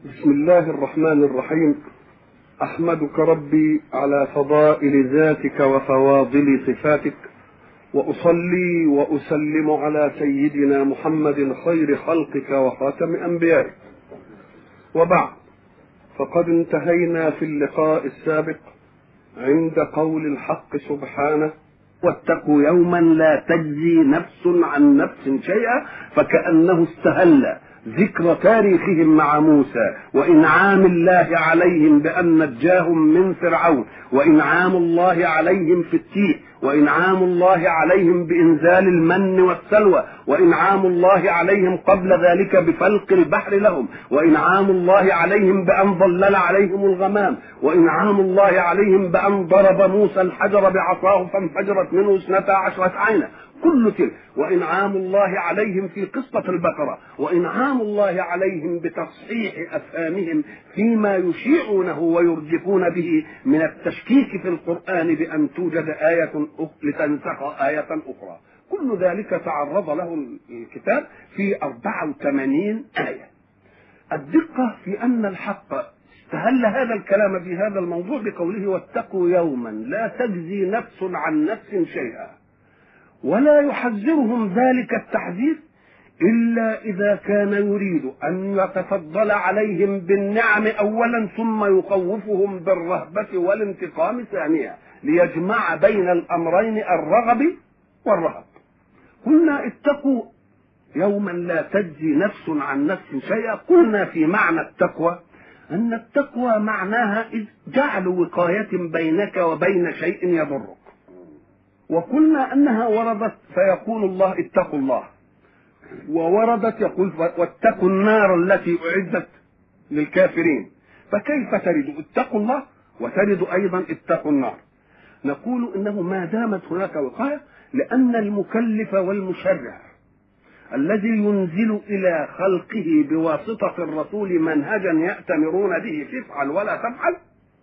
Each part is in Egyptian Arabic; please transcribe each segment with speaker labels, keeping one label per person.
Speaker 1: بسم الله الرحمن الرحيم احمدك ربي على فضائل ذاتك وفواضل صفاتك واصلي واسلم على سيدنا محمد خير خلقك وخاتم انبيائك وبعد فقد انتهينا في اللقاء السابق عند قول الحق سبحانه واتقوا يوما لا تجزي نفس عن نفس شيئا فكانه استهل ذكر تاريخهم مع موسى وانعام الله عليهم بان نجاهم من فرعون وانعام الله عليهم في التيه وانعام الله عليهم بانزال المن والسلوى وانعام الله عليهم قبل ذلك بفلق البحر لهم وانعام الله عليهم بان ظلل عليهم الغمام وانعام الله عليهم بان ضرب موسى الحجر بعصاه فانفجرت منه اثنتا عشره عينا كل تلك وانعام الله عليهم في قصه البقره وانعام الله عليهم بتصحيح افهامهم فيما يشيعونه ويرجفون به من التشكيك في القران بان توجد ايه لتنسخ ايه اخرى كل ذلك تعرض له الكتاب في 84 ايه الدقه في ان الحق استهل هذا الكلام في هذا الموضوع بقوله واتقوا يوما لا تجزي نفس عن نفس شيئا ولا يحذرهم ذلك التحذير إلا إذا كان يريد أن يتفضل عليهم بالنعم أولا ثم يخوفهم بالرهبة والانتقام ثانيا ليجمع بين الأمرين الرغب والرهب قلنا اتقوا يوما لا تجزي نفس عن نفس شيئا قلنا في معنى التقوى أن التقوى معناها جعل وقاية بينك وبين شيء يضرك وقلنا انها وردت فيقول الله اتقوا الله ووردت يقول واتقوا النار التي اعدت للكافرين فكيف ترد اتقوا الله وترد ايضا اتقوا النار نقول انه ما دامت هناك وقايه لان المكلف والمشرع الذي ينزل الى خلقه بواسطه الرسول منهجا ياتمرون به تفعل ولا تفعل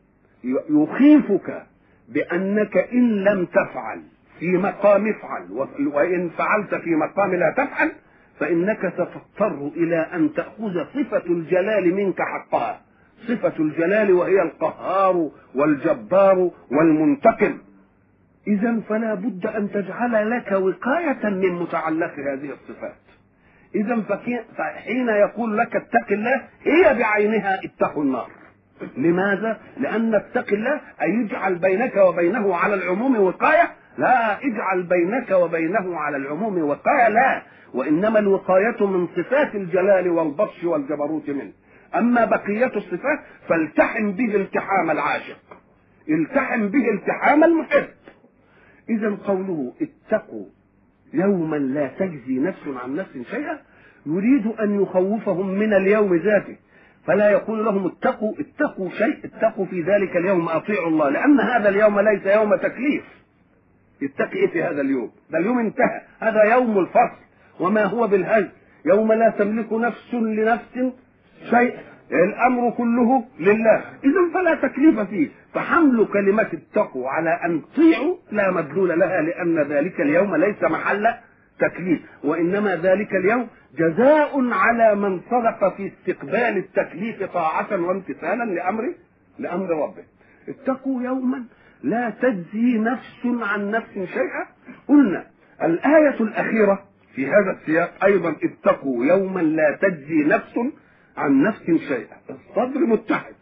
Speaker 1: يخيفك بأنك إن لم تفعل في مقام افعل وإن فعلت في مقام لا تفعل فإنك ستضطر إلى أن تأخذ صفة الجلال منك حقها صفة الجلال وهي القهار والجبار والمنتقم إذا فلا بد أن تجعل لك وقاية من متعلق هذه الصفات إذا فحين يقول لك اتق الله هي بعينها اتقوا النار لماذا؟ لأن اتق الله أي يجعل بينك وبينه على العموم وقاية لا اجعل بينك وبينه على العموم وقاية لا وإنما الوقاية من صفات الجلال والبطش والجبروت منه أما بقية الصفات فالتحم به التحام العاشق التحم به التحام المحب إذا قوله اتقوا يوما لا تجزي نفس عن نفس شيئا يريد أن يخوفهم من اليوم ذاته فلا يقول لهم اتقوا اتقوا شيء اتقوا في ذلك اليوم اطيعوا الله لان هذا اليوم ليس يوم تكليف اتقي ايه في هذا اليوم ده اليوم انتهى هذا يوم الفصل وما هو بالهزل يوم لا تملك نفس لنفس شيء الامر كله لله اذا فلا تكليف فيه فحمل كلمه اتقوا على ان تطيعوا لا مدلول لها لان ذلك اليوم ليس محل تكليف وانما ذلك اليوم جزاء على من صدق في استقبال التكليف طاعة وامتثالا لأمر لأمر ربه اتقوا يوما لا تجزي نفس عن نفس شيئا قلنا الآية الأخيرة في هذا السياق أيضا اتقوا يوما لا تجزي نفس عن نفس شيئا الصدر متحد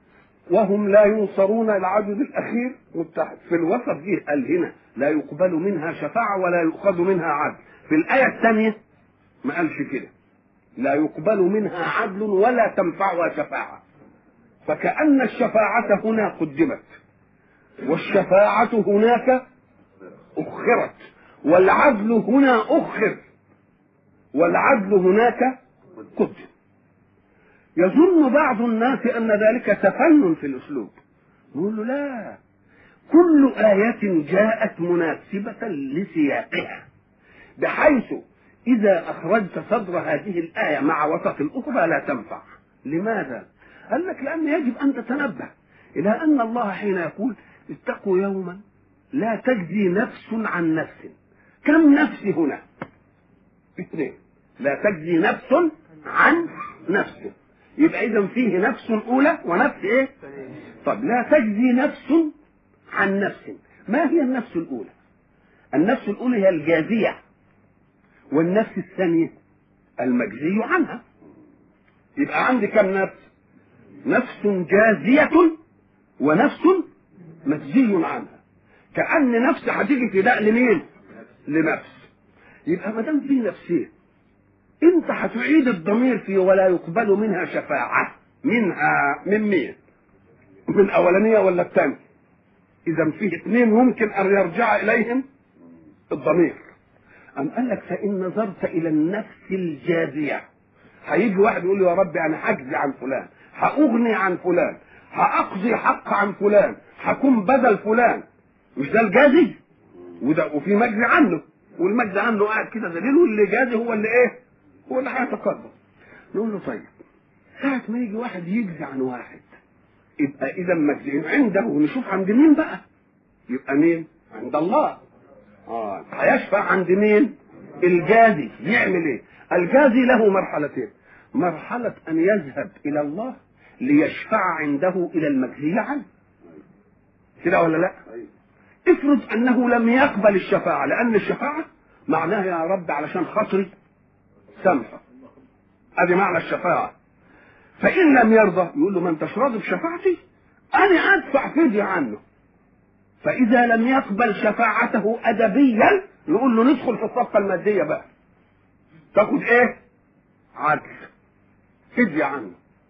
Speaker 1: وهم لا ينصرون العدد الأخير متحد في الوسط جه قال هنا لا يقبل منها شفاعة ولا يؤخذ منها عدل في الآية الثانية ما قالش كده لا يقبل منها عدل ولا تنفعها شفاعة فكأن الشفاعة هنا قدمت والشفاعة هناك أخرت والعدل هنا أخر والعدل هناك قدم يظن بعض الناس أن ذلك تفنن في الأسلوب نقول له لا كل آية جاءت مناسبة لسياقها بحيث إذا أخرجت صدر هذه الآية مع وسط الأخرى لا تنفع لماذا؟ قال لك لأن يجب أن تتنبه إلى أن الله حين يقول اتقوا يوما لا تجزي نفس عن نفس كم نفس هنا؟ اثنين لا تجزي نفس عن نفس يبقى اذا فيه نفس اولى ونفس ايه طب لا تجزي نفس عن نفس ما هي النفس الاولى النفس الاولى هي الجازيه والنفس الثانيه المجزي عنها يبقى عندي كم نفس نفس جازيه ونفس مجزي عنها كأن نفس هتيجي فداء لمين؟ لنفس يبقى ما دام في نفسين انت هتعيد الضمير فيه ولا يقبل منها شفاعة منها من مين؟ من الأولانية ولا الثانية؟ إذا فيه اثنين ممكن أن يرجع إليهم الضمير أم قال لك فإن نظرت إلى النفس الجازية هيجي واحد يقول له يا رب أنا هجزي عن فلان هأغني عن فلان هأقضي حق عن فلان هكون بدل فلان مش ده الجازي وده وفي مجزي عنه والمجزي عنه قاعد كده دليل واللي جازي هو اللي ايه هو اللي هيتقدم نقول له طيب ساعة ما يجي واحد يجزي عن واحد يبقى إذا مجزي عنده ونشوف عند مين بقى يبقى مين عند الله اه هيشفع عند مين الجازي يعمل ايه الجازي له مرحلتين مرحلة أن يذهب إلى الله ليشفع عنده إلى المجزي عنه كده ولا لا افرض أنه لم يقبل الشفاعة لأن الشفاعة معناها يا رب علشان خاطري سامحه ادي معنى الشفاعة فإن لم يرضى يقول له ما انتش راضي بشفاعتي أنا أدفع فدية عنه فإذا لم يقبل شفاعته أدبيا نقول له ندخل في الصفقة المادية بقى تاخد إيه؟ عدل فدية عنه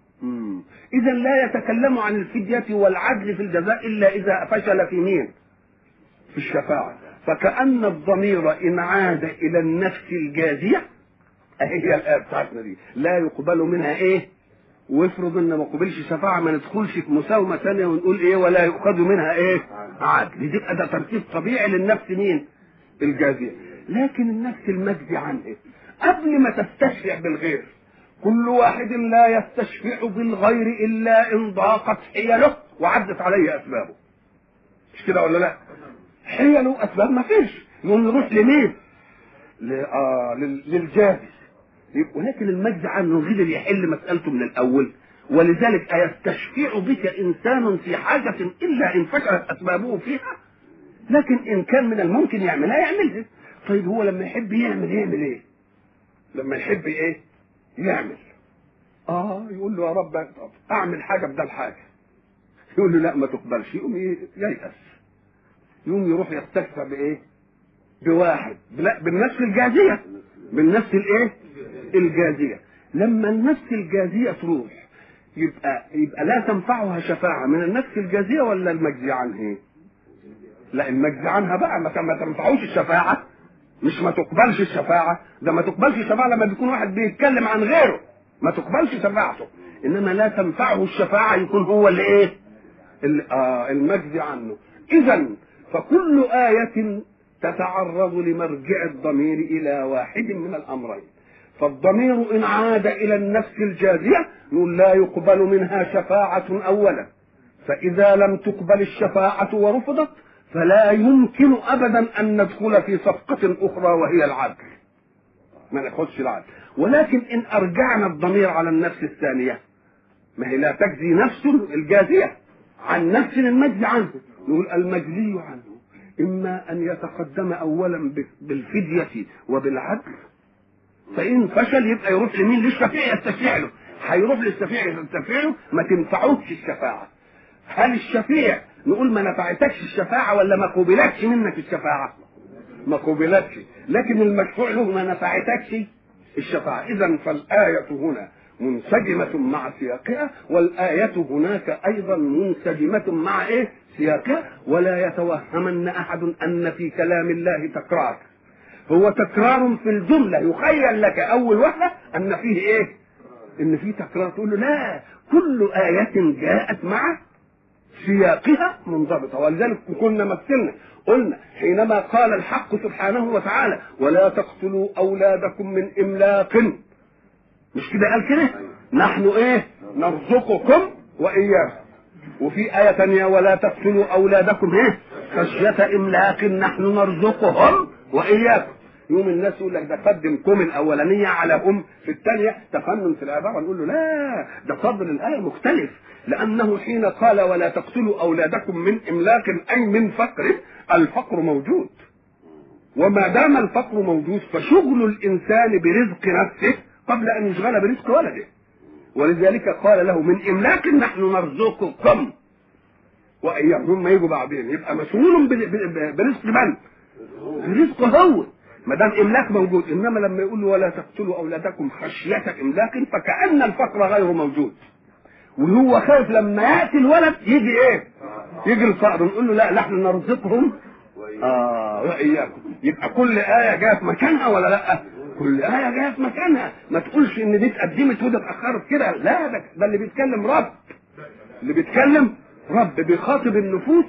Speaker 1: إذا لا يتكلم عن الفدية والعدل في الجزاء إلا إذا فشل في مين؟ في الشفاعة فكأن الضمير إن عاد إلى النفس الجازية هي الآية بتاعتنا دي لا يقبل منها إيه؟ وافرض ان ما قبلش شفاعه ما ندخلش في مساومه ثانيه ونقول ايه ولا يؤخذ منها ايه؟ عدل يبقى ده ترتيب طبيعي للنفس مين؟ الجازيه لكن النفس المجزي عنها قبل ما تستشفع بالغير كل واحد لا يستشفع بالغير الا ان ضاقت حيله وعدت عليه اسبابه مش كده ولا لا؟ حيله اسباب ما فيش نقوم نروح لمين؟ ل... آه لل... للجاهل ولكن المجد عنه قدر يحل مسألته من الأول ولذلك أيستشفع بك إنسان في حاجة إلا إن فشلت أسبابه فيها لكن إن كان من الممكن يعملها يعملها طيب هو لما يحب يعمل يعمل إيه لما يحب إيه يعمل آه يقول له يا رب أعمل حاجة بدل حاجة يقول له لا ما تقبلش يقوم ييأس يقوم يروح يستشفى بإيه بواحد بالنفس الجازية بالنفس الإيه الجازية لما النفس الجازية تروح يبقى يبقى لا تنفعها شفاعة من النفس الجازية ولا المجزي عنها؟ لا المجزي عنها بقى ما ما تنفعوش الشفاعة مش ما تقبلش الشفاعة ده ما تقبلش الشفاعة لما بيكون واحد بيتكلم عن غيره ما تقبلش شفاعته انما لا تنفعه الشفاعة يكون هو اللي ايه؟ اللي آه المجزي عنه اذا فكل آية تتعرض لمرجع الضمير إلى واحد من الأمرين فالضمير إن عاد إلى النفس الجازية نقول لا يقبل منها شفاعة أولا فإذا لم تقبل الشفاعة ورفضت فلا يمكن أبدا أن ندخل في صفقة أخرى وهي العدل ما ناخدش العدل ولكن إن أرجعنا الضمير على النفس الثانية ما هي لا تجزي نفس الجازية عن نفس المجزي عنه نقول المجزي عنه إما أن يتقدم أولا بالفدية وبالعدل فإن فشل يبقى يروح لمين؟ للشفيع يستشفع له هيروح للشفيع يستشفع له ما تنفعوش الشفاعة هل الشفيع نقول ما نفعتكش الشفاعة ولا ما قبلتش منك الشفاعة؟ ما قبلتش لكن المشفوع له ما نفعتكش الشفاعة إذا فالآية هنا منسجمة مع سياقها والآية هناك أيضا منسجمة مع إيه؟ سياقها ولا يتوهمن أحد أن في كلام الله تكرار هو تكرار في الجملة يخيل لك أول واحدة أن فيه إيه؟ إن فيه تكرار تقول له لا كل آية جاءت مع سياقها منضبطة ولذلك كنا مثلنا قلنا حينما قال الحق سبحانه وتعالى ولا تقتلوا أولادكم من إملاق مش كده قال كده نحن ايه نرزقكم واياكم وفي آية ثانية ولا تقتلوا أولادكم إيه؟ خشية إملاق نحن نرزقهم وإياكم يوم الناس يقول لك ده قدم كم الاولانيه على ام في الثانيه تفنن في العباره نقول له لا ده صدر الايه مختلف لانه حين قال ولا تقتلوا اولادكم من املاق اي من فقر الفقر موجود وما دام الفقر موجود فشغل الانسان برزق نفسه قبل ان يشغل برزق ولده ولذلك قال له من املاق نحن نرزقكم واياهم هم يجوا بعدين يبقى مسؤول برزق من؟ برزقه هو ما دام املاك موجود انما لما يقول له ولا تقتلوا اولادكم خشيه املاك فكان الفقر غير موجود وهو خايف لما ياتي الولد يجي ايه؟ يجي الفقر نقول له لا نحن نرزقهم اه واياكم يبقى كل ايه جايه في مكانها ولا لا؟ كل آية جاية في مكانها ما تقولش إن دي اتقدمت وده اتأخرت كده لا ده, ده اللي بيتكلم رب اللي بيتكلم رب بيخاطب النفوس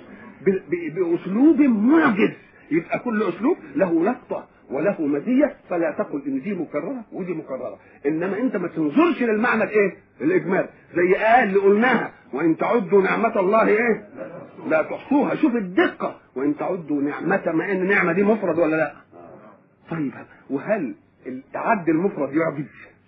Speaker 1: بأسلوب معجز يبقى كل أسلوب له لقطة وله مزية فلا تقل إن دي مكررة ودي مكررة إنما أنت ما تنظرش للمعنى الإيه؟ الإجمال زي آية اللي قلناها وإن تعدوا نعمة الله إيه؟ لا تحصوها شوف الدقة وإن تعدوا نعمة ما إن النعمة دي مفرد ولا لا؟ طيب وهل التعدي المفرد يعجز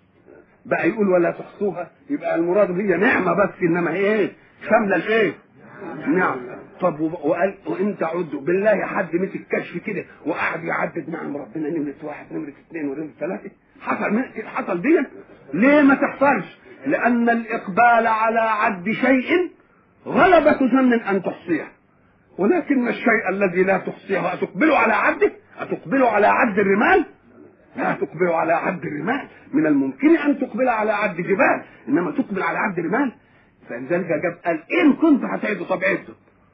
Speaker 1: بقى يقول ولا تحصوها يبقى المراد هي نعمة بس إنما هي إيه؟ شاملة الإيه؟ نعم طب وقال وان تعدوا بالله حد مسك كشف كده وقعد يعدد نعم ربنا نمرة واحد نمرة اثنين ونمرة ثلاثة حصل حصل دي ليه ما تحصلش؟ لأن الإقبال على عد شيء غلبة ظن أن تحصيه ولكن الشيء الذي لا تحصيه أتقبله على عده؟ أتقبله على عد الرمال؟ لا تقبل على عد الرمال من الممكن ان تقبل على عد جبال انما تقبل على عد الرمال فلذلك جاب قال ان كنت هتعدوا طب عدوا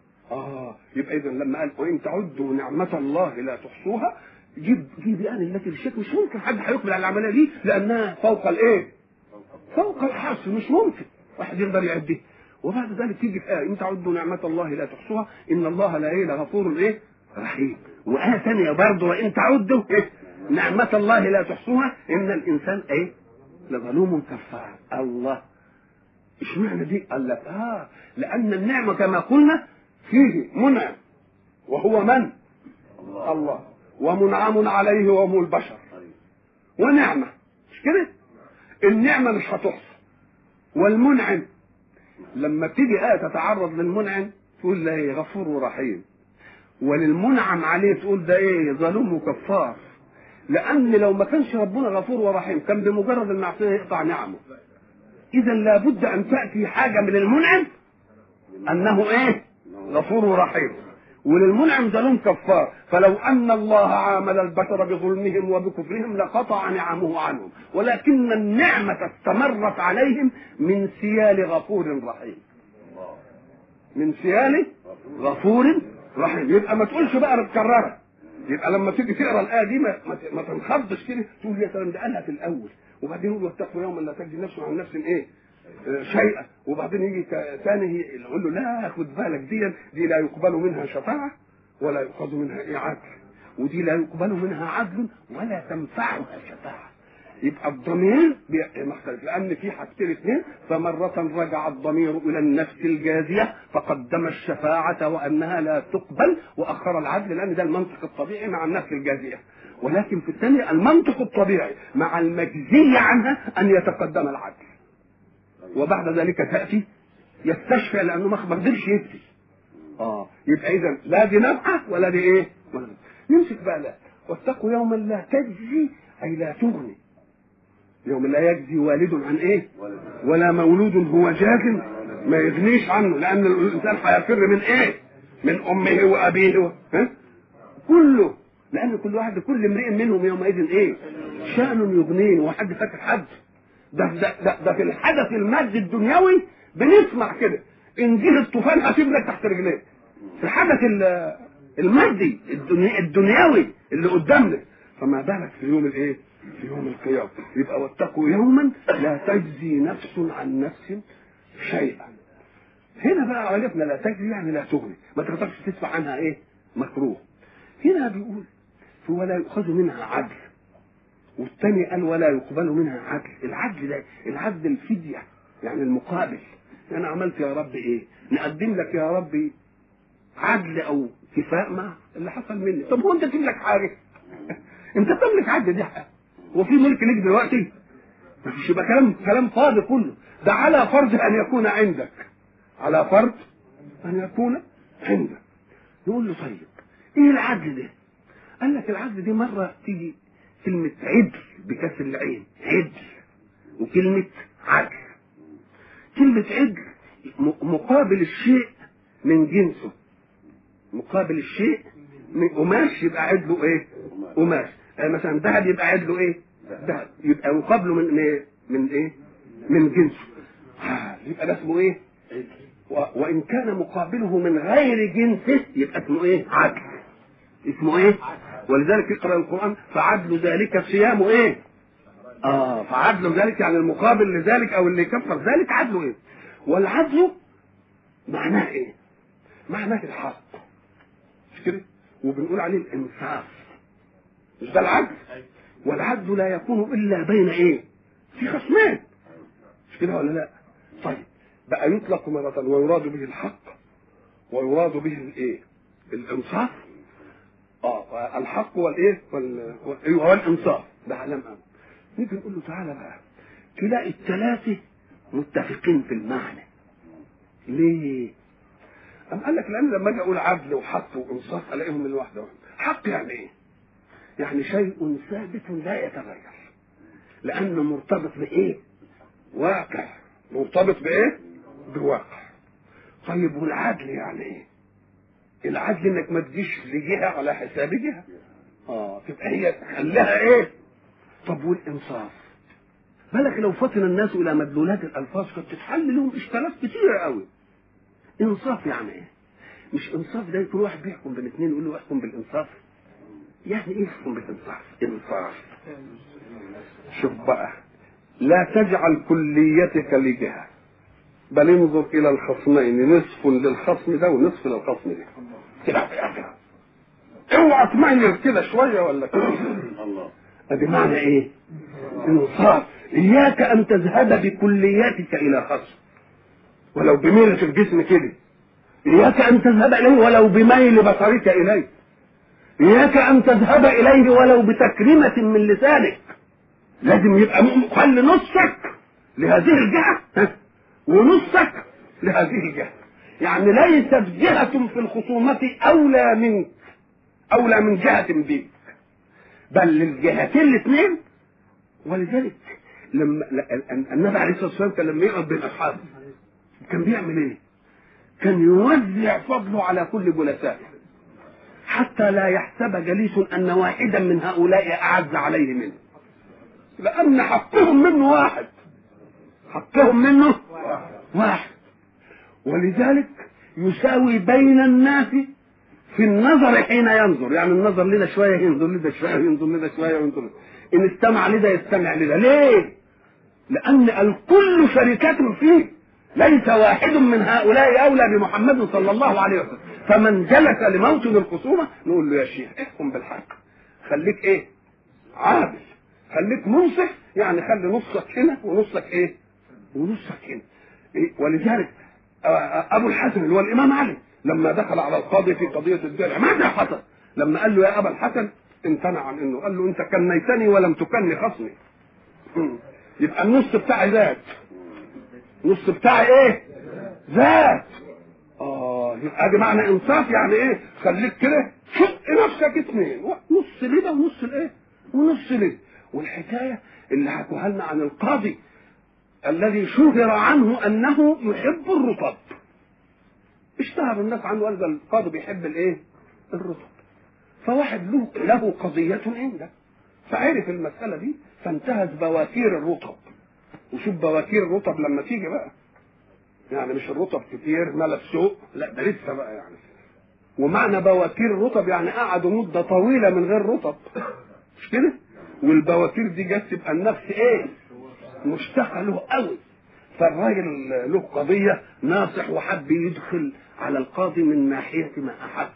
Speaker 1: اه يبقى اذا لما قال وان تعدوا نعمه الله لا تحصوها جيب جيب يعني التي بالشك مش ممكن حد هيقبل على العمليه دي لانها فوق الايه؟ فوق الحصر مش ممكن واحد يقدر يعديه وبعد ذلك تيجي في آية إن تعدوا نعمة الله لا تحصوها إن الله لا إيه لغفور إيه رحيم وآية ثانية برضه وإن تعدوا إيه نعمة الله لا تحصوها إن الإنسان إيه لظلوم كفار الله اشمعنى دي؟ قال لك اه لأن النعمة كما قلنا فيه منعم وهو من؟ الله, الله. ومنعم عليه وهم البشر ونعمة مش كده؟ النعمة مش هتحصى والمنعم لما تيجي آية تتعرض للمنعم تقول ده ايه غفور ورحيم وللمنعم عليه تقول ده ايه ظلوم وكفار لأن لو ما كانش ربنا غفور ورحيم كان بمجرد المعصية يقطع نعمه إذا لابد أن تأتي حاجة من المنعم أنه إيه؟ غفور ورحيم وللمنعم ظلوم كفار فلو أن الله عامل البشر بظلمهم وبكفرهم لقطع نعمه عنهم ولكن النعمة استمرت عليهم من سيال غفور رحيم من سيال غفور رحيم يبقى ما تقولش بقى متكرره يبقى لما تيجي تقرا الايه دي ما, ما تنخضش كده تقول يا سلام ده قالها في الاول وبعدين يقول واتقوا يوما لا تجزي نفس عن نفس ايه شيئا وبعدين يجي ثاني يقول له لا خد بالك دي دي لا يقبل منها شفاعه ولا يؤخذ منها ايه عدل ودي لا يقبل منها عدل ولا تنفعها شفاعه يبقى الضمير مختلف لان في حاجتين اثنين فمره رجع الضمير الى النفس الجازيه فقدم الشفاعه وانها لا تقبل واخر العدل لان ده المنطق الطبيعي مع النفس الجازيه ولكن في الثانيه المنطق الطبيعي مع المجزي عنها ان يتقدم العدل وبعد ذلك تاتي يستشفى لانه ما قدرش يفتي اه يبقى اذا لا دي نفعه ولا دي ايه؟ ولا نمسك بقى لا واتقوا يوما لا تجزي اي لا تغني يوم لا يجزي والد عن ايه ولا مولود هو جاز ما يغنيش عنه لان الانسان هيفر من ايه من امه وابيه و... ها؟ كله لان كل واحد كل امرئ منهم يومئذ ايه شان يغنيه وحد فاكر حد ده ده, ده ده في الحدث المادي الدنيوي بنسمع كده ان جه الطوفان هسيب لك تحت رجليك في الحدث المادي الدنيا الدنيوي اللي قدامنا فما بالك في يوم الايه في يوم القيامة يبقى واتقوا يوما لا تجزي نفس عن نفس شيئا هنا بقى عرفنا لا تجزي يعني لا تغني ما تقدرش تدفع عنها ايه مكروه هنا بيقول ولا يؤخذ منها عدل والثاني قال ولا يقبل منها عدل العدل ده العدل الفدية يعني المقابل انا عملت يا رب ايه نقدم لك يا ربي عدل او كفاء مع اللي حصل مني طب هو انت تجيب لك حاجه انت تملك عدل دي حق وفي ملك ليك دلوقتي مش يبقى كلام كلام فاضي كله ده على فرض ان يكون عندك على فرض ان يكون عندك نقول له طيب ايه العدل ده قال لك العدل دي مره تيجي كلمه عدل بكسر العين عدل وكلمه عدل كلمه عدل م- مقابل الشيء من جنسه مقابل الشيء من قماش يبقى عدله ايه قماش آه مثلا ذهب يبقى عدله ايه ذهب يبقى مقابله من من, من ايه من جنسه آه يبقى ده اسمه ايه و- وان كان مقابله من غير جنسه يبقى اسمه ايه عدل اسمه ايه ولذلك يقرا القران فعدل ذلك صيام ايه اه فعدل ذلك يعني المقابل لذلك او اللي يكفر ذلك عدله ايه والعدل معناه ايه معناه الحق مش كده وبنقول عليه الانصاف مش ده العدل والعدل لا يكون الا بين ايه في خصمين مش كده ولا لا طيب بقى يطلق مرة ويراد به الحق ويراد به الايه الانصاف اه الحق والايه وال... وال- والانصاف ده علم امر نيجي نقول له تعالى بقى تلاقي الثلاثه متفقين في المعنى ليه أم قال لك لأن لما أجي أقول عدل وحق وإنصاف ألاقيهم من واحدة واحدة حق يعني إيه؟ يعني شيء ثابت لا يتغير لأنه مرتبط بإيه؟ واقع مرتبط بإيه؟ بواقع طيب والعدل يعني إيه؟ العدل إنك ما تجيش لجهة على حساب جهة آه تبقى هي خليها إيه؟ طب والإنصاف بالك لو فطن الناس إلى مدلولات الألفاظ كانت تتحل لهم إشكالات كتيرة قوي انصاف يعني ايه مش انصاف ده يكون واحد بيحكم بين اثنين يقول له احكم بالانصاف يعني ايه يحكم بالانصاف انصاف شوف بقى لا تجعل كليتك لجهه بل انظر الى الخصمين نصف للخصم ده ونصف للخصم ده كده كده. اوعى تميز كده شويه ولا كده
Speaker 2: الله
Speaker 1: ادي معنى ايه انصاف اياك ان تذهب بكلياتك الى خصم ولو بميل في الجسم كده إياك أن تذهب إليه ولو بميل بصرك إليه إياك أن تذهب إليه ولو بتكريمة من لسانك لازم يبقى م- خلي نصك لهذه الجهة ها؟ ونصك لهذه الجهة يعني ليست جهة في الخصومة أولى منك أولى من جهة بك بل للجهتين الاثنين ولذلك لما ل- النبي عليه الصلاة والسلام كان لما يقعد بين أصحابه كان بيعمل ايه كان يوزع فضله على كل جلسائه حتى لا يحسب جليس ان واحدا من هؤلاء اعز عليه منه لان حقهم منه واحد حقهم منه واحد ولذلك يساوي بين الناس في النظر حين ينظر يعني النظر لنا شويه ينظر لده شويه ينظر لده شويه ينظر لده. ان استمع لده يستمع لده ليه لأن الكل شركة فيه ليس واحد من هؤلاء أولى بمحمد صلى الله عليه وسلم فمن جلس لموطن الخصومة نقول له يا شيخ احكم بالحق خليك ايه عادل خليك منصف يعني خلي نصك هنا ونصك ايه ونصك هنا إيه؟ ولذلك آه، آه، ابو الحسن اللي هو الامام علي لما دخل على القاضي في قضيه الدرع ماذا حصل؟ لما قال له يا ابا الحسن امتنع عن انه قال له انت كنيتني ولم تكن خصمي مم. يبقى النص بتاعي ذات النص بتاعي ايه؟ ذات اه يبقى دي معنى انصاف يعني ايه؟ خليك كده شق نفسك اثنين نص لده ونص الايه؟ ونص لده والحكايه اللي حكوها لنا عن القاضي الذي شهر عنه انه يحب الرطب اشتهر الناس عنه قال ده القاضي بيحب الايه؟ الرطب فواحد له له قضية عنده فعرف المسألة دي فانتهز بواكير الرطب وشوف بواكير الرطب لما تيجي بقى يعني مش الرطب كتير ملا السوق لا ده لسه بقى يعني ومعنى بواكير الرطب يعني قعدوا مدة طويلة من غير رطب مش كده؟ والبواكير دي جت تبقى النفس ايه؟ مشتاقة له قوي فالراجل له قضية ناصح وحب يدخل على القاضي من ناحية ما أحب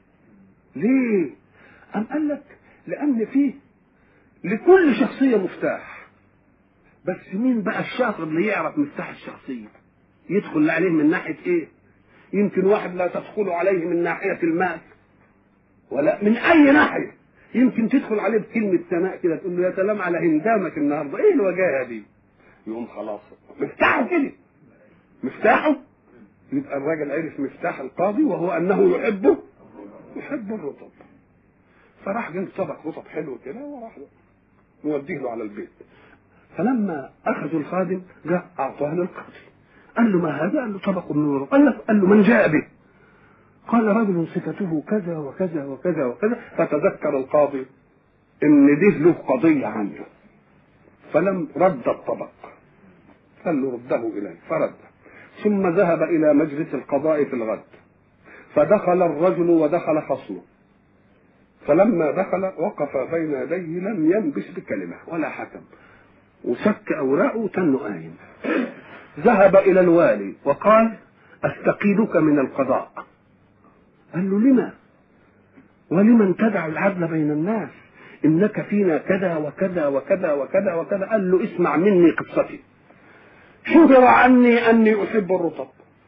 Speaker 1: ليه؟ أم قال لك لأن فيه لكل شخصية مفتاح بس مين بقى الشاطر اللي يعرف مفتاح الشخصية يدخل عليه من ناحية ايه يمكن واحد لا تدخل عليه من ناحية المال ولا من أي ناحية يمكن تدخل عليه بكلمه ثناء كده تقول له يا سلام على هندامك النهارده ايه الوجاهه دي يقوم خلاص مفتاحه كده مفتاحه يبقى الراجل عرف مفتاح القاضي وهو انه يحبه يحب الرطب فراح جاب طبق رطب حلو كده وراح موديه له على البيت فلما اخذوا الخادم جاء اعطاه للقاضي قال له ما هذا؟ قال له طبق من الرطب قال له قال له من جاء به؟ قال رجل صفته كذا وكذا وكذا وكذا فتذكر القاضي ان دي له قضيه عنده فلم رد الطبق قال له رده اليه فرد ثم ذهب الى مجلس القضاء في الغد فدخل الرجل ودخل خصمه فلما دخل وقف بين يديه لم ينبش بكلمه ولا حكم وسك اوراقه وتنه قايم ذهب الى الوالي وقال استقيلك من القضاء قال له لما ولمن تدع العدل بين الناس انك فينا كذا وكذا وكذا وكذا وكذا قال له اسمع مني قصتي شهر عني اني احب الرطب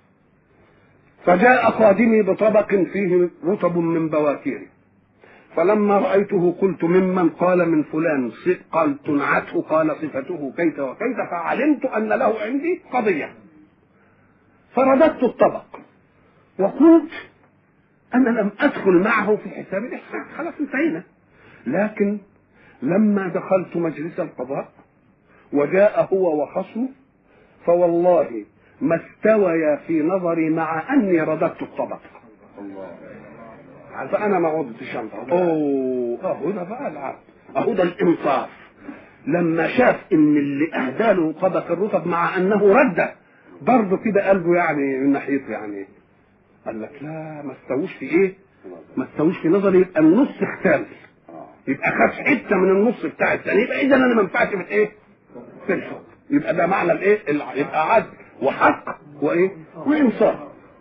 Speaker 1: فجاء خادمي بطبق فيه رطب من بواكيري فلما رأيته قلت ممن قال من فلان قال تنعته قال صفته كيف وكيف فعلمت أن له عندي قضية فرددت الطبق وقلت أنا لم أدخل معه في حساب الإحسان خلاص انتهينا لكن لما دخلت مجلس القضاء وجاء هو وخصمه فوالله ما استويا في نظري مع أني رددت الطبق الله فأنا ما عدتش أنظر أوه أهو ده بقى العقل أهو ده الإنصاف لما شاف إن اللي أهدى له طبق الرطب مع أنه رد برضه كده قلبه يعني من ناحيته يعني قال لك لا ما استووش في ايه؟ ما استووش في نظري يبقى النص اختل يبقى خد حته من النص بتاع الثاني يبقى اذا انا ما ينفعش في ايه؟ في الحكم يبقى ده معنى الايه؟ يبقى عدل وحق وايه؟ وانصاف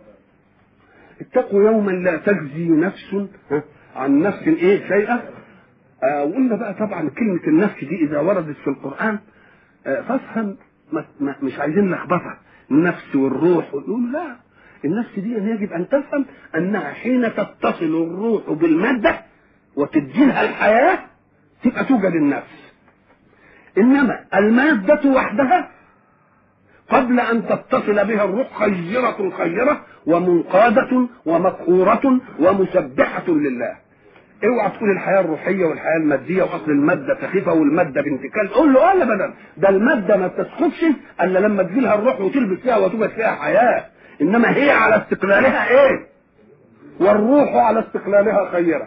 Speaker 1: اتقوا يوما لا تجزي نفس عن نفس ايه شيئا آه وقلنا بقى طبعا كلمة النفس دي إذا وردت في القرآن آه فافهم مش عايزين لخبطة النفس والروح ويقول لا النفس دي يجب ان تفهم انها حين تتصل الروح بالماده وتديلها الحياه تبقى توجد النفس انما الماده وحدها قبل ان تتصل بها الروح خيره خيره ومنقاده ومقهوره ومسبحه لله اوعى تقول الحياه الروحيه والحياه الماديه واصل الماده سخيفه والماده بنت كلب قول له ابدا ده الماده ما تسقطش الا لما تجيلها الروح وتلبس فيها وتوجد فيها حياه انما هي على استقلالها ايه والروح على استقلالها خيره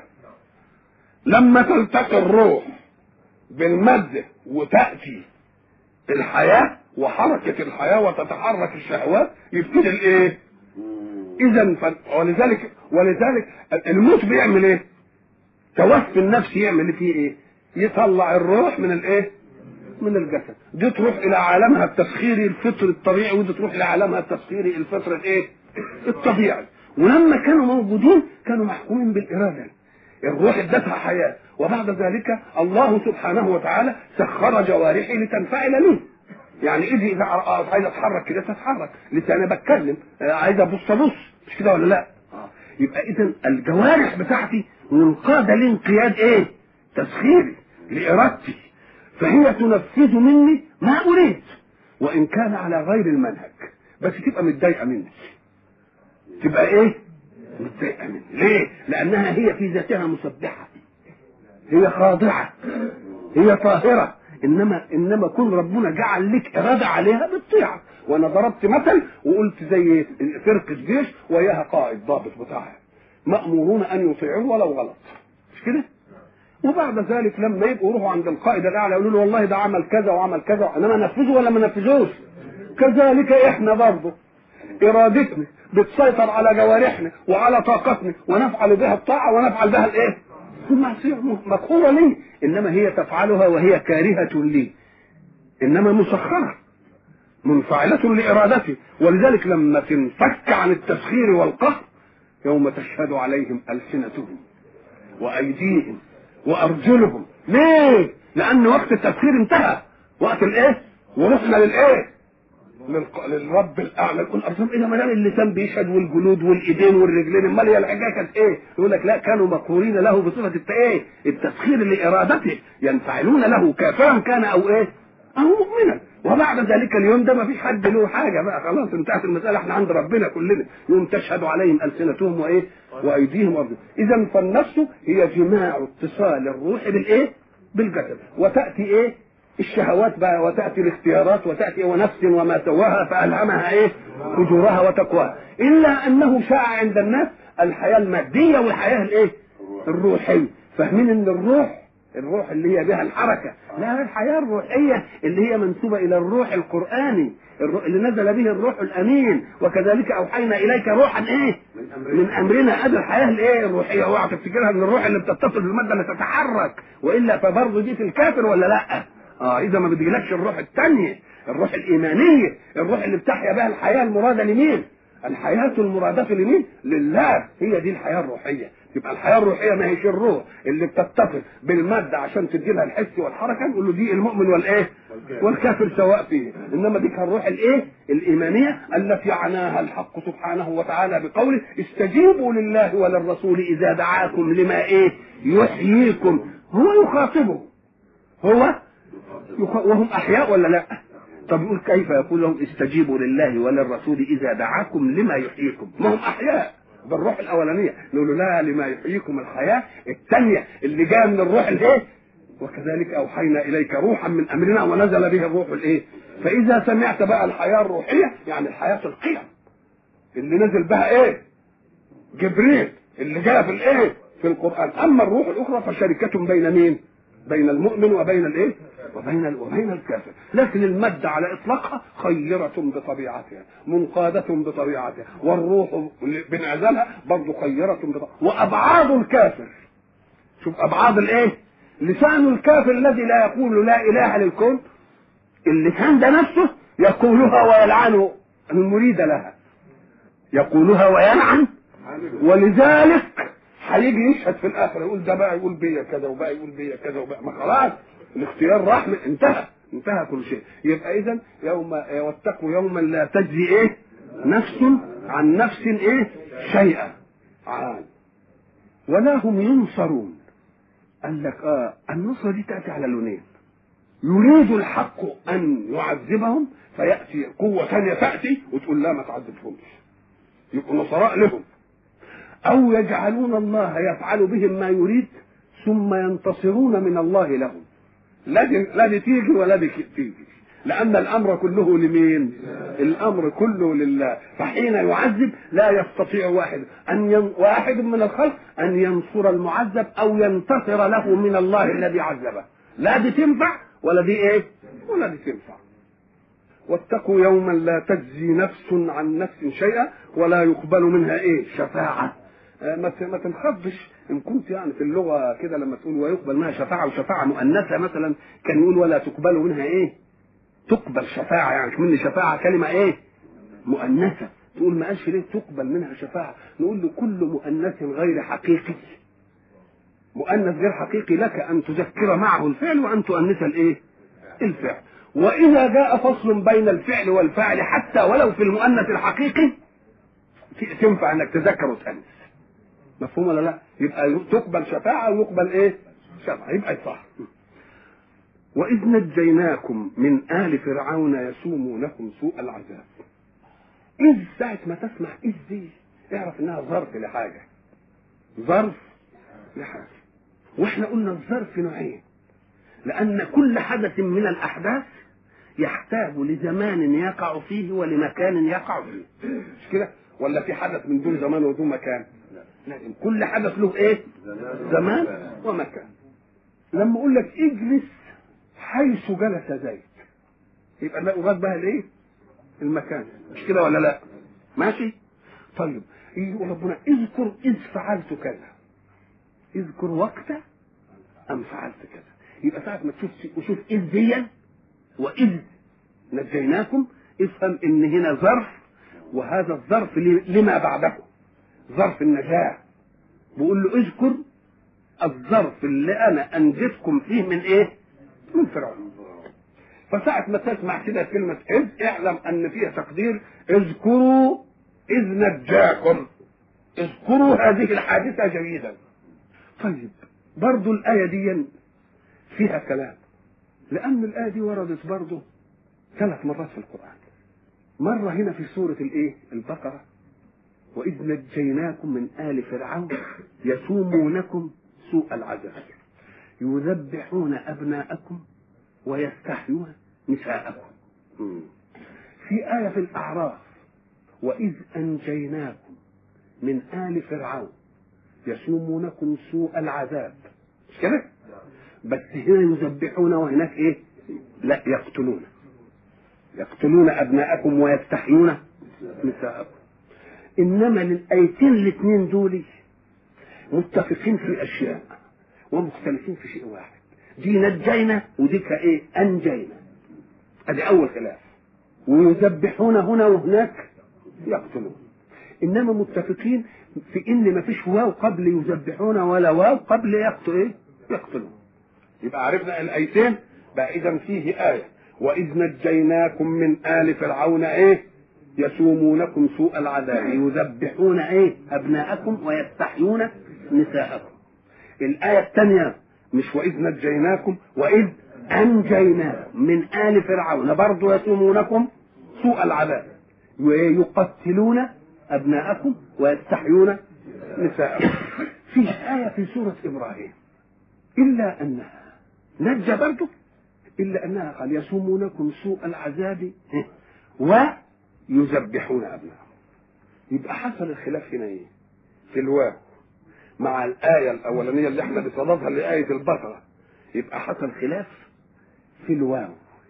Speaker 1: لما تلتقي الروح بالمادة وتأتي الحياة وحركة الحياة وتتحرك الشهوات يبتدي الايه؟ إذا ف... ولذلك ولذلك الموت بيعمل ايه؟ توفي النفس يعمل فيه ايه؟ يطلع الروح من الايه؟ من الجسد دي تروح الى عالمها التسخيري الفطري الطبيعي ودي تروح الى عالمها التسخيري الفطري الايه الطبيعي ولما كانوا موجودين كانوا محكومين بالاراده الروح ادتها حياه وبعد ذلك الله سبحانه وتعالى سخر جوارحي لتنفعل لي يعني ايدي اذا عايز اتحرك كده تتحرك لساني بتكلم عايز ابص ابص مش كده ولا لا يبقى اذا الجوارح بتاعتي منقاده لانقياد ايه تسخيري لارادتي فهي تنفذ مني ما اريد وان كان على غير المنهج بس تبقى متضايقه مني تبقى ايه متضايقه مني ليه لانها هي في ذاتها مسبحه هي خاضعه هي طاهره انما انما كن ربنا جعل لك اراده عليها بالطيعه وانا ضربت مثل وقلت زي فرقه جيش وياها قائد ضابط بتاعها مامورون ان يطيعوه ولو غلط مش كده وبعد ذلك لما يبقوا يروحوا عند القائد الاعلى يقولوا له والله ده عمل كذا وعمل كذا انما نفذه ولا ما نفذوش كذلك احنا برضه ارادتنا بتسيطر على جوارحنا وعلى طاقتنا ونفعل بها الطاعه ونفعل بها الايه؟ المعصيه مقهوره لي انما هي تفعلها وهي كارهه لي انما مسخره منفعلة لإرادتي ولذلك لما تنفك عن التسخير والقهر يوم تشهد عليهم ألسنتهم وأيديهم وارجلهم ليه لان وقت التفكير انتهى وقت الايه ورحنا للايه للق- للرب الاعلى يقول اصلا اذا ما دام اللسان بيشهد والجلود والايدين والرجلين امال هي الحكايه كانت ايه؟ يقول لك لا كانوا مقهورين له بصفه الت- ايه؟ التسخير لارادته ينفعلون له كافرا كان او ايه؟ او مؤمنا وبعد ذلك اليوم ده ما فيش حد له حاجه بقى خلاص انتهت المساله احنا عند ربنا كلنا يوم تشهد عليهم السنتهم وايه؟ وايديهم وارجلهم اذا فالنفس هي جماع اتصال الروح بالايه؟ بالجسد وتاتي ايه؟ الشهوات بقى وتاتي الاختيارات وتاتي ونفس وما سواها فالهمها ايه؟ فجورها وتقواها الا انه شاع عند الناس الحياه الماديه والحياه الايه؟ الروحيه فاهمين ان الروح الروح اللي هي بها الحركه لا الحياه الروحيه اللي هي منسوبه الى الروح القراني الروح اللي نزل به الروح الامين وكذلك اوحينا اليك روحا ايه من امرنا ادي الحياه الايه الروحيه اوعى تفتكرها ان الروح اللي بتتصل بالماده اللي تتحرك والا فبرضه دي في الكافر ولا لا اه اذا ما بتجيلكش الروح الثانيه الروح الايمانيه الروح اللي بتحيا بها الحياه المراده لمين الحياة المرادفة لمين؟ لله هي دي الحياة الروحية يبقى الحياة الروحية ما هيش الروح اللي بتتصل بالمادة عشان تدي لها الحس والحركة نقول له دي المؤمن والايه؟ والكافر سواء فيه انما دي الروح الايه؟ الايمانية التي عناها الحق سبحانه وتعالى بقوله استجيبوا لله وللرسول اذا دعاكم لما ايه؟ يحييكم هو يخاطبه هو يخ... وهم احياء ولا لا؟ طب يقول كيف يقول لهم استجيبوا لله وللرسول اذا دعاكم لما يحييكم ما هم احياء بالروح الاولانيه نقول له لا لما يحييكم الحياه الثانيه اللي جايه من الروح الايه وكذلك اوحينا اليك روحا من امرنا ونزل به الروح الايه فاذا سمعت بقى الحياه الروحيه يعني الحياه القيم اللي نزل بها ايه جبريل اللي جاء في الايه في القران اما الروح الاخرى فشركه بين مين بين المؤمن وبين الايه وبين وبين الكافر لكن المادة على إطلاقها خيرة بطبيعتها منقادة بطبيعتها والروح بنعزلها برضه خيرة بطبيعتها وأبعاد الكافر شوف أبعاد الإيه لسان الكافر الذي لا يقول لا إله للكون اللسان ده نفسه يقولها ويلعن المريد لها يقولها ويلعن ولذلك هيجي يشهد في الاخره يقول ده بقى يقول بيا كذا وبقى يقول بيا كذا وبقى ما خلاص الاختيار راح من انتهى انتهى كل شيء يبقى اذا يوم واتقوا يوما لا تجزي ايه نفس عن نفس ايه شيئا عن ولا هم ينصرون قال لك اه النصرة دي تأتي على لونين يريد الحق أن يعذبهم فيأتي قوة ثانية تأتي وتقول لا ما تعذبهمش يبقوا نصراء لهم أو يجعلون الله يفعل بهم ما يريد ثم ينتصرون من الله لهم لا دي لا دي تيجي ولا دي تيجي لأن الأمر كله لمين؟ الأمر كله لله فحين يعذب لا يستطيع واحد أن ين... واحد من الخلق أن ينصر المعذب أو ينتصر له من الله الذي عذبه لا دي تنفع ولا دي إيه؟ ولا دي تنفع واتقوا يوما لا تجزي نفس عن نفس شيئا ولا يقبل منها ايه شفاعه آه ما ما تنخضش ان كنت يعني في اللغه كده لما تقول ويقبل منها شفاعه وشفاعه مؤنثه مثلا كان يقول ولا تقبل منها ايه تقبل شفاعه يعني من شفاعه كلمه ايه مؤنثه تقول ما قالش ليه تقبل منها شفاعه نقول له كل مؤنث غير حقيقي مؤنث غير حقيقي لك ان تذكر معه الفعل وان تؤنث الايه الفعل واذا جاء فصل بين الفعل والفاعل حتى ولو في المؤنث الحقيقي تنفع انك تذكر وتأنس مفهوم ولا لا يبقى تقبل شفاعة ويقبل ايه شفاعة يبقى صح وإذ نجيناكم من آل فرعون يسومونكم سوء العذاب إذ ساعة ما تسمع إذ دي اعرف إنها ظرف لحاجة ظرف لحاجة وإحنا قلنا الظرف نوعين لأن كل حدث من الأحداث يحتاج لزمان يقع فيه ولمكان يقع فيه مش كده ولا في حدث من دون زمان ودون مكان لكن كل حدث له ايه زمان ومكان لما اقول لك اجلس حيث جلس زيد يبقى لا اراد بها الايه المكان مش كده ولا لا ماشي طيب يقول ربنا اذكر اذ فعلت كذا اذكر وقت ام فعلت كذا يبقى ساعة ما تشوف وشوف إذ ديا وإذ نجيناكم افهم إن هنا ظرف وهذا الظرف لما بعده ظرف النجاة بقول له اذكر الظرف اللي أنا أنجزكم فيه من إيه؟ من فرعون فساعة ما تسمع كده كلمة إذ اعلم أن فيها تقدير اذكروا إذ نجاكم اذكروا هذه الحادثة جيدا طيب برضو الآية دي فيها كلام لأن الآية دي وردت برضو ثلاث مرات في القرآن مرة هنا في سورة الإيه؟ البقرة وإذ نجيناكم من آل فرعون يسومونكم سوء العذاب يذبحون أبناءكم ويستحيون نساءكم في آية في الأعراف وإذ أنجيناكم من آل فرعون يسومونكم سوء العذاب مش كده؟ بس هنا يذبحون وهناك ايه؟ لا يقتلون يقتلون أبناءكم ويستحيون نساءكم إنما للآيتين الاثنين دول متفقين في أشياء ومختلفين في شيء واحد دي نجينا ودي ايه انجينا ادي اول خلاف ويذبحون هنا وهناك يقتلون انما متفقين في ان ما فيش واو قبل يذبحون ولا واو قبل يقتل ايه يقتلون يبقى عرفنا الايتين بقى اذا فيه ايه واذ نجيناكم من ال فرعون ايه يسومونكم سوء العذاب يذبحون ايه ابناءكم ويستحيون نساءكم الايه الثانيه مش وإذ نجيناكم وإذ أنجيناكم من آل فرعون برضو يسومونكم سوء العذاب ويقتلون أبناءكم ويستحيون نساءكم في آية في سورة إبراهيم إلا أنها نجى برضو إلا أنها قال يسومونكم سوء العذاب ويذبحون أبناءكم يبقى حصل الخلاف هنا إيه؟ في الواو مع الآية الأولانية اللي احنا بصددها لآية البقرة يبقى حصل خلاف في الواو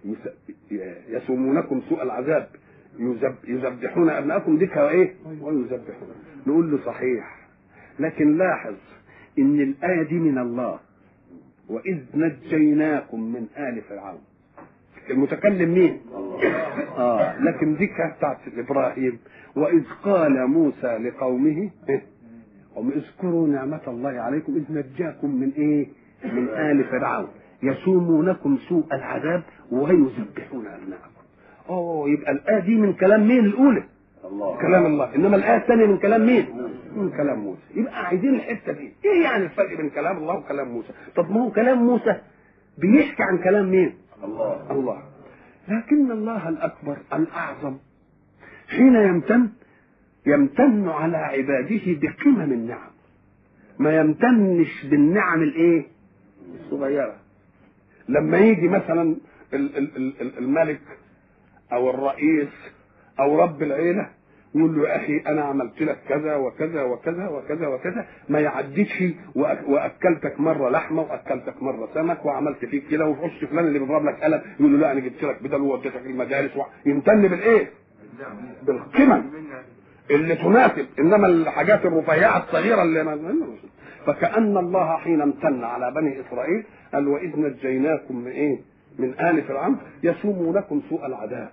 Speaker 1: يسومونكم سوء العذاب يذب يذبحون أبناءكم ديك إيه ويذبحون نقول له صحيح لكن لاحظ إن الآية دي من الله وإذ نجيناكم من آل فرعون المتكلم مين؟ آه لكن دي كانت بتاعت إبراهيم وإذ قال موسى لقومه إيه؟ هم اذكروا نعمة الله عليكم إذ نجاكم من إيه؟ من آل فرعون يسومونكم سوء العذاب ويذبحون أبناءكم. أوه يبقى الآية دي من كلام مين الأولى؟ الله كلام الله، إنما الآية الثانية من كلام مين؟ من كلام موسى، يبقى عايزين الحتة دي، إيه يعني الفرق بين كلام الله وكلام موسى؟ طب ما هو كلام موسى بيحكي عن كلام مين؟ الله الله لكن الله الأكبر الأعظم حين يمتن يمتن على عباده بقمم النعم ما يمتنش بالنعم الايه الصغيره لما يجي مثلا الملك او الرئيس او رب العيله يقول له يا اخي انا عملت لك كذا وكذا وكذا وكذا وكذا ما يعديش واكلتك مره لحمه واكلتك مره سمك وعملت فيك كده وفي فلان اللي بيضرب لك قلم يقول له لا انا جبت لك بدل ووديتك المدارس يمتن بالايه؟ بالقمم اللي تناسب انما الحاجات الرفيعه الصغيره اللي ما فكأن الله حين امتن على بني اسرائيل قال واذ نجيناكم من ايه؟ من ال فرعون يسومونكم سوء العذاب.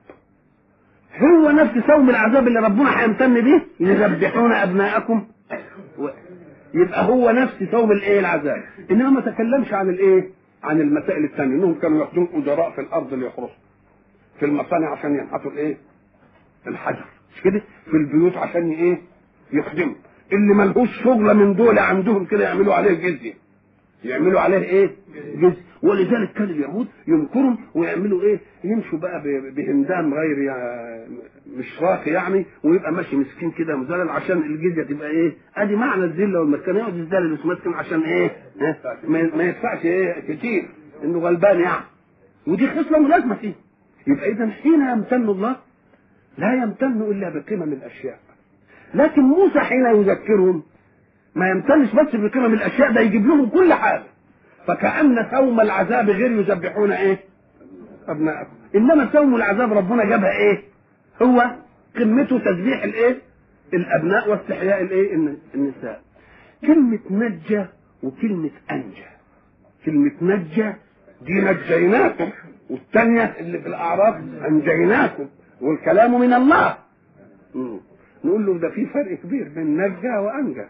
Speaker 1: هو نفس سوم العذاب اللي ربنا هيمتن به يذبحون ابناءكم و... يبقى هو نفس سوم الايه العذاب انما ما تكلمش عن الايه عن المسائل الثانيه انهم كانوا ياخذون اجراء في الارض ليحرسوا في المصانع عشان ينحتوا الايه الحجر مش كده في البيوت عشان ايه يخدموا اللي ملهوش شغلة من دول عندهم كده يعملوا عليه جزية يعملوا عليه ايه جزية ولذلك كان اليهود يمكرهم ويعملوا ايه يمشوا بقى بهندام غير يعني مش راقي يعني ويبقى ماشي مسكين كده مذلل عشان الجزيه تبقى ايه ادي معنى الذله والمسكنه يقعد يذلل مسكين عشان ايه ما يدفعش ايه كتير انه غلبان يعني ودي خصله ملازمه فيه يبقى اذا حين يمتن الله لا يمتن الا بقمم الاشياء لكن موسى حين يذكرهم ما يمتنش بس بقمم الاشياء ده يجيب لهم كل حاجه فكأن سوم العذاب غير يذبحون ايه ابناءكم انما سوم العذاب ربنا جابها ايه هو قمته تذبيح الايه الابناء واستحياء الايه النساء كلمة نجى وكلمة انجى كلمة نجى دي نجيناكم والثانية اللي في الأعراف أنجيناكم والكلام من الله مم. نقول له ده في فرق كبير بين نجى وأنجى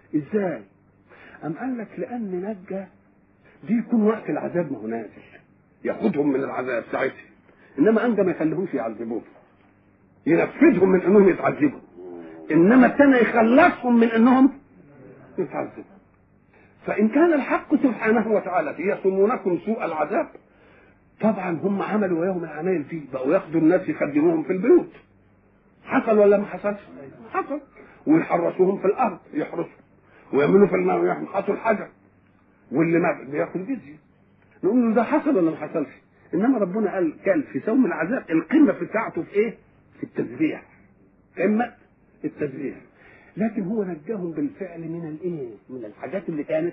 Speaker 1: إزاي؟ أم قال لك لأن نجى دي يكون وقت العذاب ما هو نازل ياخدهم من العذاب ساعتها انما انجى ما يخليهمش يعذبوه ينفذهم من انهم يتعذبوا انما الثاني يخلصهم من انهم يتعذبوا فان كان الحق سبحانه وتعالى يصومونكم سوء العذاب طبعا هم عملوا ويوم العمايل فيه بقوا ياخدوا الناس يخدموهم في البيوت حصل ولا ما حصلش؟ حصل ويحرسوهم في الارض يحرسوا ويعملوا في النار يحطوا الحجر واللي ما بياخد جزيه نقول له ده حصل ولا ما حصلش؟ انما ربنا قال قال في سوم العذاب القمه بتاعته في ايه؟ في التسبيح قمه التسبيح لكن هو نجاهم بالفعل من الايه؟ من الحاجات اللي كانت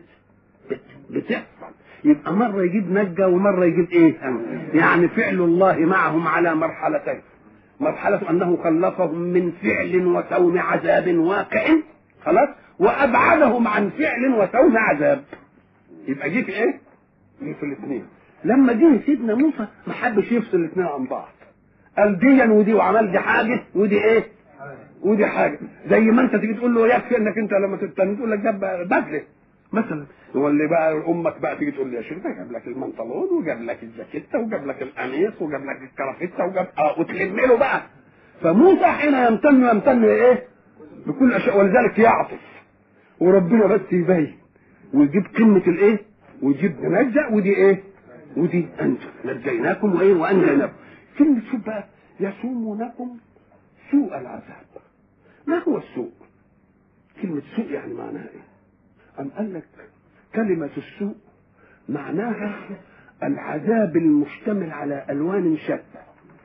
Speaker 1: بتحصل يبقى مره يجيب نجا ومره يجيب ايه؟ يعني فعل الله معهم على مرحلتين مرحلة أنه خلصهم من فعل وسوم عذاب واقع خلاص وأبعدهم عن فعل وسوم عذاب يبقى جه في إيه؟ جه في الاثنين لما جه سيدنا موسى ما حبش يفصل الاثنين عن بعض قال دي ودي وعمل دي حاجة ودي إيه؟ ودي حاجة زي ما أنت تيجي تقول له يكفي إنك أنت لما تستنى تقول لك جاب بدلة مثلا هو اللي بقى امك بقى تيجي تقول لي يا شيخ ده جاب لك المنطلون وجاب لك الجاكيته وجاب لك القميص وجاب لك الكرافته وجاب اه وتلم له بقى فموسى حين يمتن يمتن ايه؟ بكل اشياء ولذلك يعطف وربنا بس يبين ويجيب قمه الايه؟ ويجيب ننجى ودي ايه؟ ودي انجى نجيناكم وايه؟ وانجيناكم كلمه شوف بقى يسومونكم سوء العذاب ما هو السوء؟ كلمه سوء يعني معناها ايه؟ أم قال لك كلمة السوء معناها العذاب المشتمل على ألوان شتى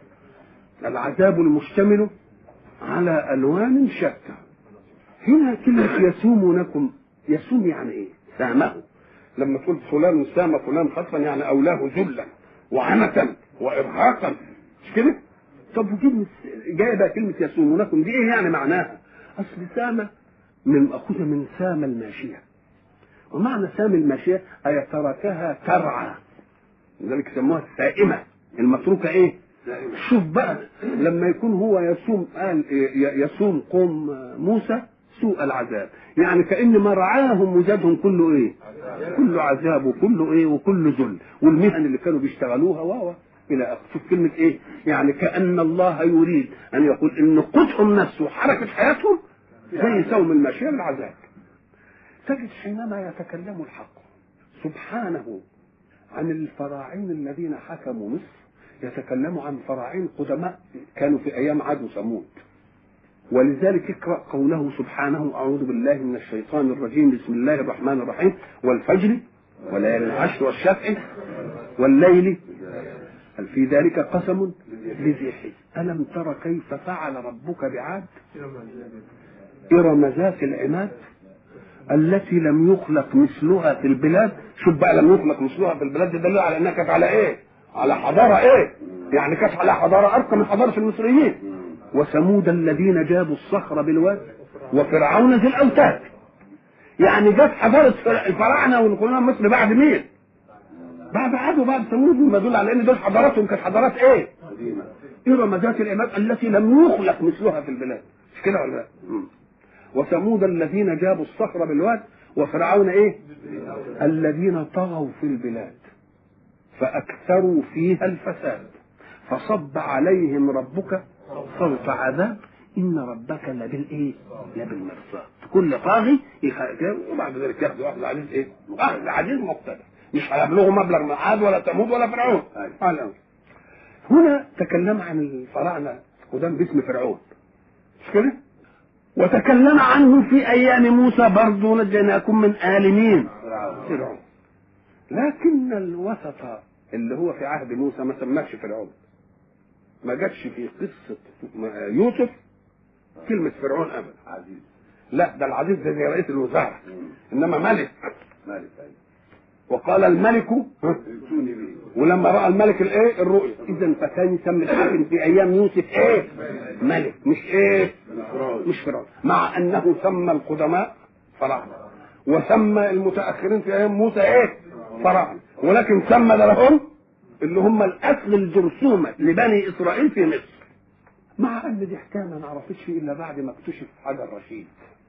Speaker 1: العذاب المشتمل على ألوان شتى هنا كلمة يسومونكم يسوم يعني إيه؟ سامه لما تقول فلان سام فلان خطفا يعني أولاه ذلا وعنة وإرهاقا مش كده؟ طب وكلمة جاية بقى كلمة يسومونكم دي إيه يعني معناها؟ أصل سامة من مأخوذة من سام الماشية ومعنى سام الماشية أي تركها ترعى لذلك يسموها السائمة المتروكة إيه؟ شوف بقى لما يكون هو يصوم قال يصوم قوم موسى سوء العذاب يعني كأن ما رعاهم وزادهم كله إيه؟ كله عذاب وكله إيه؟ وكله ذل والمهن اللي كانوا بيشتغلوها واو إلى آخره شوف كلمة إيه؟ يعني كأن الله يريد أن يقول إن قوتهم نفسه وحركة حياتهم زي سوم الماشية العذاب تجد حينما يتكلم الحق سبحانه عن الفراعين الذين حكموا مصر يتكلم عن فراعين قدماء كانوا في ايام عاد وثمود ولذلك اقرا قوله سبحانه اعوذ بالله من الشيطان الرجيم بسم الله الرحمن الرحيم والفجر وليالي العشر والشفع والليل هل في ذلك قسم لذي حجر الم تر كيف فعل ربك بعاد ارم ذات العماد التي لم يخلق مثلها في البلاد شوف بقى لم يخلق مثلها في البلاد دل على انها كانت على ايه على حضاره ايه يعني كانت على حضاره ارقى من حضاره المصريين وثمود الذين جابوا الصخر بالواد وفرعون ذي الاوتاد يعني جت حضاره الفراعنه والقرون مصر بعد مين بعد عاد وبعد ثمود ما يدل على ان دول حضاراتهم كانت حضارات ايه ارم ذات العماد التي لم يخلق مثلها في البلاد مش كده ولا لا وثمود الذين جابوا الصخر بالواد وفرعون ايه الذين طغوا في البلاد فاكثروا فيها الفساد فصب عليهم ربك صوت عذاب ان ربك لبالايه لبالمرصاد كل طاغي وبعد ذلك ياخذ واحد عزيز ايه واحد عزيز مقتدر مش هيبلغوا مبلغ من عاد ولا ثمود ولا فرعون هنا تكلم عن الفراعنه قدام باسم فرعون مش كده وتكلم عنه في ايام موسى برضه نجيناكم من ال مين فرعون لكن الوسط اللي هو في عهد موسى ما سماش فرعون ما جاتش في قصه يوسف كلمه فرعون ابدا عزيز لا ده العزيز ده زي رئيس الوزراء انما ملك ملك وقال الملك ولما راى الملك الايه الرؤيا اذا فكان يسمي الحاكم في ايام يوسف ايه ملك مش ايه مش فرعون مع انه سمى القدماء فراعنه وسمى المتاخرين في ايام موسى ايه فراعنه ولكن سمى لهم اللي هم الاصل الجرثومه لبني اسرائيل في مصر مع ان دي حكايه ما نعرفش الا بعد ما اكتشف حجر رشيد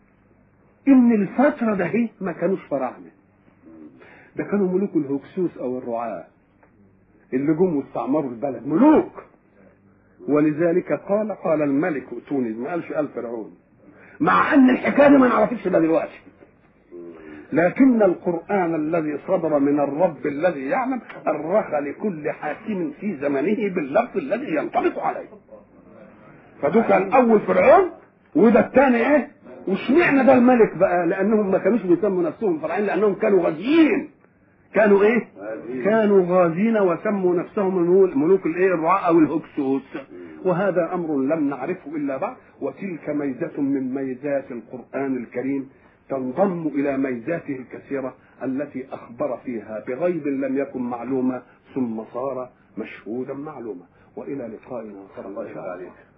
Speaker 1: ان الفتره ده ما كانوش فراعنه ده كانوا ملوك الهكسوس او الرعاة اللي جم واستعمروا البلد ملوك ولذلك قال قال الملك ائتوني ما قالش قال فرعون مع ان الحكايه دي ما نعرفش الا دلوقتي لكن القرآن الذي صدر من الرب الذي يعلم أرخ لكل حاكم في زمنه باللفظ الذي ينطبق عليه فده كان أول فرعون وده الثاني إيه؟ واشمعنى ده الملك بقى؟ لأنهم ما كانوش بيسموا نفسهم فرعين لأنهم كانوا غازيين كانوا إيه؟ كانوا غازين وسموا نفسهم الملوك ملوك الإيه؟ الرعاء أو الهكسوس وهذا أمر لم نعرفه إلا بعد وتلك ميزة من ميزات القرآن الكريم تنضم الى ميزاته الكثيره التي اخبر فيها بغيب لم يكن معلوما ثم صار مشهودا معلوما والى لقاء اخر ان شاء الله